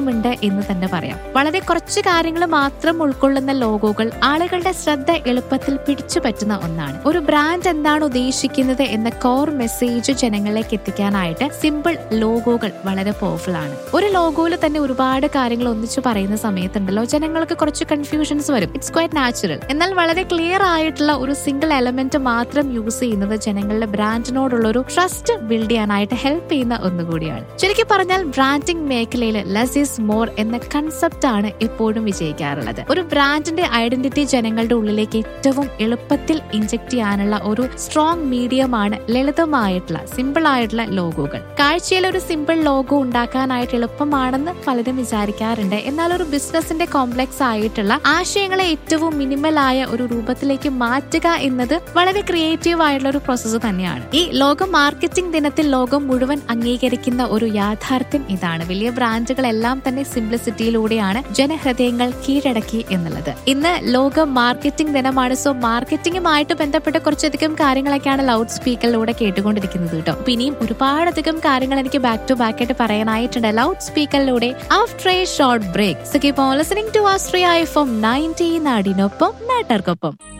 പ്രചാരമുണ്ട് എന്ന് തന്നെ പറയാം വളരെ കുറച്ച് കാര്യങ്ങൾ മാത്രം ഉൾക്കൊള്ളുന്ന ലോഗോകൾ ആളുകളുടെ ശ്രദ്ധ എളുപ്പത്തിൽ പിടിച്ചു പറ്റുന്ന ഒന്നാണ് ഒരു ബ്രാൻഡ് എന്താണ് ഉദ്ദേശിക്കുന്നത് എന്ന കോർ മെസ്സേജ് ജനങ്ങളിലേക്ക് എത്തിക്കാനായിട്ട് സിമ്പിൾ ലോഗോകൾ വളരെ പവർഫുൾ ആണ് ഒരു ലോഗോയിൽ തന്നെ ഒരുപാട് കാര്യങ്ങൾ ഒന്നിച്ചു പറയുന്ന സമയത്തുണ്ടല്ലോ ജനങ്ങൾക്ക് കുറച്ച് കൺഫ്യൂഷൻസ് വരും ഇറ്റ്സ് ക്വൈറ്റ് നാച്ചുറൽ എന്നാൽ വളരെ ക്ലിയർ ആയിട്ടുള്ള ഒരു സിംഗിൾ എലമെന്റ് മാത്രം യൂസ് ചെയ്യുന്നത് ജനങ്ങളുടെ ബ്രാൻഡിനോടുള്ള ഒരു ട്രസ്റ്റ് ബിൽഡ് ചെയ്യാനായിട്ട് ഹെൽപ്പ് ചെയ്യുന്ന ഒന്നുകൂടിയാണ് ശരിക്കും പറഞ്ഞാൽ ബ്രാൻഡിംഗ് മേഖലയിൽ ലെസ് ഈസ് മോർ എന്ന കൺസെപ്റ്റ് ആണ് എപ്പോഴും വിജയിക്കാറുള്ളത് ഒരു ബ്രാൻഡിന്റെ ഐഡന്റിറ്റി ജനങ്ങളുടെ ഉള്ളിലേക്ക് ഏറ്റവും എളുപ്പത്തിൽ ഇഞ്ചക്ട് ചെയ്യാനുള്ള ഒരു സ്ട്രോങ് മീഡിയമാണ് ലളിതമായിട്ടുള്ള സിമ്പിൾ ആയിട്ടുള്ള ലോഗോകൾ കാഴ്ചയിൽ ഒരു സിമ്പിൾ ലോഗോ ഉണ്ടാക്കാനായിട്ട് എളുപ്പമാണെന്ന് പലരും വിചാരിക്കാറുണ്ട് എന്നാൽ ഒരു ബിസിനസിന്റെ കോംപ്ലക്സ് ആയിട്ടുള്ള ആശയങ്ങളെ ഏറ്റവും മിനിമൽ ആയ ഒരു രൂപത്തിലേക്ക് മാറ്റുക എന്നത് വളരെ ക്രിയേറ്റീവ് ആയിട്ടുള്ള ഒരു പ്രോസസ്സ് തന്നെയാണ് ഈ ലോക മാർക്കറ്റിംഗ് ദിനത്തിൽ ലോകം മുഴുവൻ അംഗീകരിക്കുന്ന ഒരു യാഥാർത്ഥ്യം ഇതാണ് വലിയ ബ്രാൻഡുകളെല്ലാം തന്നെ സിംപ്ലിസിറ്റിയിലൂടെയാണ് ജനഹൃദയങ്ങൾ കീഴടക്കി എന്നുള്ളത് ഇന്ന് ലോക മാർക്കറ്റിംഗ് ദിനമാണ് സോ മാർക്കറ്റിംഗുമായിട്ട് ബന്ധപ്പെട്ട കുറച്ചധികം കാര്യങ്ങളൊക്കെയാണ് ലൗഡ് സ്പീക്കറിലൂടെ കേട്ടുകൊണ്ടിരിക്കുന്നത് കേട്ടോ അപ്പൊ ഇനിയും ഒരുപാടധികം കാര്യങ്ങൾ എനിക്ക് ബാക്ക് ടു ബാക്ക് ആയിട്ട് പറയാനായിട്ടുണ്ട് ലൗഡ് സ്പീക്കറിലൂടെ after a short break so keep on listening to Astria F M ninety നാടിനൊപ്പം നാട്ടർക്കൊപ്പം